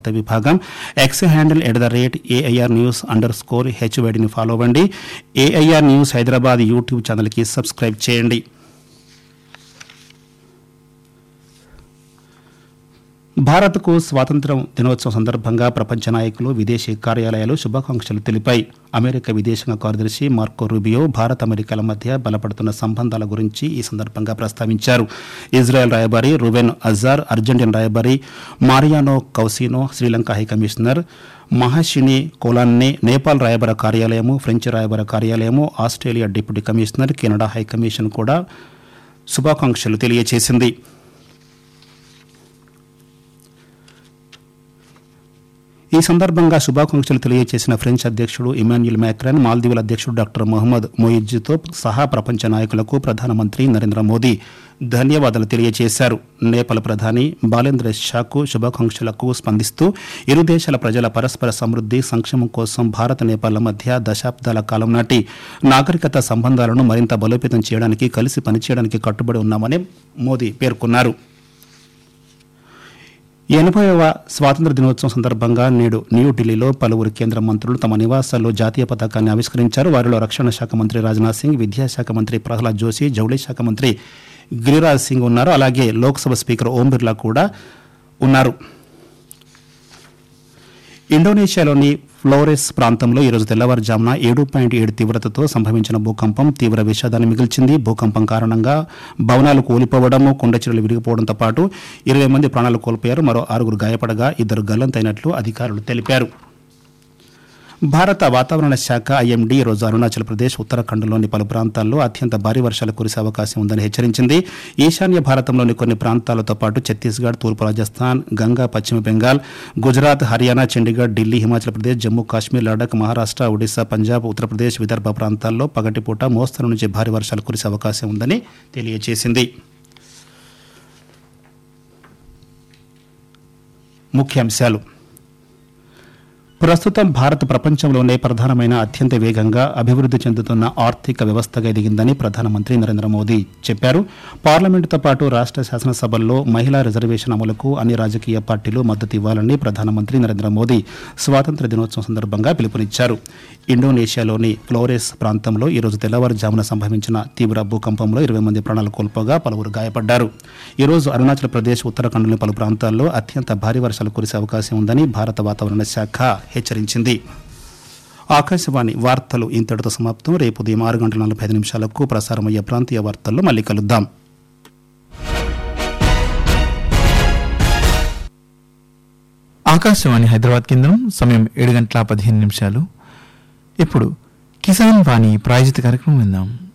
వార్తా విభాగం X handle at the rate AIR news underscore హెచ్వైడిని ఫాలో అవ్వండి ఏఐఆర్ న్యూస్ హైదరాబాద్ యూట్యూబ్ ఛానల్కి సబ్స్క్రైబ్ చేయండి భారత్కు స్వాతంత్ర్యం దినోత్సవం సందర్భంగా ప్రపంచ నాయకులు విదేశీ కార్యాలయాలు శుభాకాంక్షలు తెలిపాయి అమెరికా విదేశాంగ కార్యదర్శి మార్కో రూబియో భారత్ అమెరికాల మధ్య బలపడుతున్న సంబంధాల గురించి ఈ సందర్భంగా ప్రస్తావించారు ఇజ్రాయెల్ రాయబారి రువెన్ అజార్ అర్జెంటీనా రాయబారి Mariano Caucino Sri Lanka high commissioner Mahishini Kolonne Nepal రాయబార కార్యాలయము ఫ్రెంచ్ రాయబార కార్యాలయము Australia deputy commissioner Canada high commission కూడా శుభాకాంక్షలు తెలియజేసింది ఈ సందర్భంగా శుభాకాంక్షలు తెలియజేసిన ఫ్రెంచ్ అధ్యక్షుడు ఇమాన్యుల్ మ్యాక్రాన్ మాల్దీవుల అధ్యక్షుడు డాక్టర్ మొహమ్మద్ మొయిజ్తో సహా ప్రపంచ నాయకులకు ప్రధానమంత్రి నరేంద్ర మోదీ ధన్యవాదాలు తెలియజేశారు నేపాల్ ప్రధాని బాలేంద్ర షాకు శుభాకాంక్షలకు స్పందిస్తూ ఇరు దేశాల ప్రజల పరస్పర సమృద్ధి సంక్షేమం కోసం భారత్ నేపాల్ మధ్య దశాబ్దాల కాలం నాటి నాగరికత సంబంధాలను మరింత బలోపేతం చేయడానికి కలిసి పనిచేయడానికి కట్టుబడి ఉన్నామని మోదీ పేర్కొన్నారు ఎనభైవ స్వాతంత్ర దినోత్సవం సందర్భంగా నేడు న్యూఢిల్లీలో పలువురు కేంద్ర మంత్రులు తమ నివాసాల్లో జాతీయ పతాకాన్ని ఆవిష్కరించారు వారిలో రక్షణ శాఖ మంత్రి రాజ్నాథ్ సింగ్ విద్యాశాఖ మంత్రి ప్రహ్లాద్ జోషి జౌళి శాఖ మంత్రి గిరిరాజ్ సింగ్ ఉన్నారు అలాగే లోక్సభ స్పీకర్ ఓం బిర్లా కూడా ఉన్నారు ఇండోనేషియాలోని ఫ్లోరెస్ ప్రాంతంలో ఈరోజు తెల్లవారుజామున ఏడు పాయింట్ ఏడు తీవ్రతతో సంభవించిన భూకంపం తీవ్ర విషాదాన్ని మిగిల్చింది భూకంపం కారణంగా భవనాలు కూలిపోవడము కొండచెరులు విరిగిపోవడంతో పాటు ఇరవై మంది ప్రాణాలు కోల్పోయారు మరో ఆరుగురు గాయపడగా ఇద్దరు గల్లంతైనట్లు అధికారులు తెలిపారు భారత వాతావరణ శాఖ ఐఎండీ ఈరోజు అరుణాచల్ ప్రదేశ్ ఉత్తరాఖండ్లోని పలు ప్రాంతాల్లో అత్యంత భారీ వర్షాలు కురిసే అవకాశం ఉందని హెచ్చరించింది ఈశాన్య భారతంలోని కొన్ని ప్రాంతాలతో పాటు ఛత్తీస్గఢ్ తూర్పు రాజస్థాన్ గంగా పశ్చిమ బెంగాల్ గుజరాత్ హర్యానా చండీగఢ్ ఢిల్లీ హిమాచల్ ప్రదేశ్ జమ్మూ కాశ్మీర్ లడాక్ మహారాష్ట్ర ఒడిశా పంజాబ్ ఉత్తరప్రదేశ్ విదర్భ ప్రాంతాల్లో పగటిపూట మోస్తరు నుంచి భారీ వర్షాలు కురిసే అవకాశం ఉందని తెలియజేసింది ముఖ్యాంశాలు ప్రస్తుతం భారత్ ప్రపంచంలోనే ప్రధానమైన అత్యంత వేగంగా అభివృద్ధి చెందుతున్న ఆర్థిక వ్యవస్థగా ఎదిగిందని ప్రధానమంత్రి నరేంద్ర మోదీ చెప్పారు పార్లమెంటుతో పాటు రాష్ట్ర శాసనసభల్లో మహిళా రిజర్వేషన్ అమలుకు అన్ని రాజకీయ పార్టీలు మద్దతు ఇవ్వాలని ప్రధానమంత్రి నరేంద్ర మోదీ స్వాతంత్ర దినోత్సవం సందర్భంగా పిలుపునిచ్చారు ఇండోనేషియాలోని ఫ్లోరెస్ ప్రాంతంలో ఈరోజు తెల్లవారుజామున సంభవించిన తీవ్ర భూకంపంలో ఇరవై మంది ప్రాణాలు కోల్పోగా పలువురు గాయపడ్డారు ఈరోజు అరుణాచల్ ప్రదేశ్ ఉత్తరాఖండ్లోని పలు ప్రాంతాల్లో అత్యంత భారీ వర్షాలు కురిసే అవకాశం ఉందని భారత వాతావరణ శాఖ హెచ్చరించింది ఆకాశవాణి వార్తలు ఇంతటితో సమాప్తం రేపు ఉదయం ఆరు గంటల నలభై ఐదు నిమిషాలకు ప్రసారమయ్యే ప్రాంతీయ వార్తల్లో మళ్ళీ కలుద్దాం ఆకాశవాణి హైదరాబాద్ కేంద్రం సమయం ఏడు గంటల పదిహేను నిమిషాలు ఇప్పుడు కిసాన్ వాణి ప్రాయోజిత కార్యక్రమం విందాం